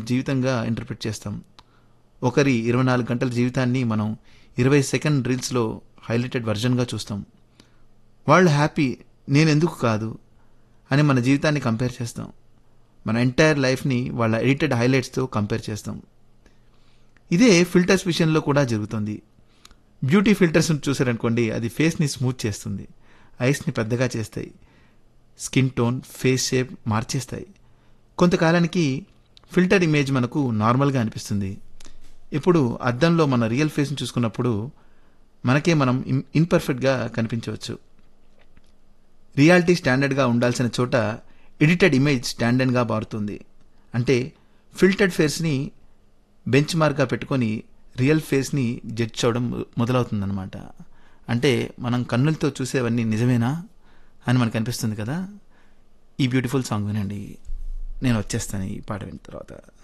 జీవితంగా ఇంటర్ప్రిట్ చేస్తాం ఒకరి ఇరవై నాలుగు గంటల జీవితాన్ని మనం ఇరవై సెకండ్ రీల్స్లో హైలైటెడ్ వర్జన్గా చూస్తాం వాళ్ళు హ్యాపీ నేను ఎందుకు కాదు అని మన జీవితాన్ని కంపేర్ చేస్తాం మన ఎంటైర్ లైఫ్ని వాళ్ళ ఎడిటెడ్ హైలైట్స్తో కంపేర్ చేస్తాం ఇదే ఫిల్టర్స్ విషయంలో కూడా జరుగుతుంది బ్యూటీ ఫిల్టర్స్ చూసారనుకోండి అది ఫేస్ని స్మూత్ చేస్తుంది ఐస్ని పెద్దగా చేస్తాయి స్కిన్ టోన్ ఫేస్ షేప్ మార్చేస్తాయి కొంతకాలానికి ఫిల్టర్ ఇమేజ్ మనకు నార్మల్గా అనిపిస్తుంది ఇప్పుడు అద్దంలో మన రియల్ ఫేస్ని చూసుకున్నప్పుడు మనకే మనం ఇన్పర్ఫెక్ట్గా కనిపించవచ్చు రియాలిటీ స్టాండర్డ్గా ఉండాల్సిన చోట ఎడిటెడ్ ఇమేజ్ స్టాండర్డ్గా మారుతుంది అంటే ఫిల్టర్డ్ ఫేస్ని బెంచ్ మార్క్గా పెట్టుకొని రియల్ ఫేస్ని జడ్జ్ చేయడం మొదలవుతుందన్నమాట అంటే మనం కన్నులతో చూసేవన్నీ నిజమేనా అని మనకు అనిపిస్తుంది కదా ఈ బ్యూటిఫుల్ సాంగ్ వినండి నేను వచ్చేస్తాను ఈ పాట విన్న తర్వాత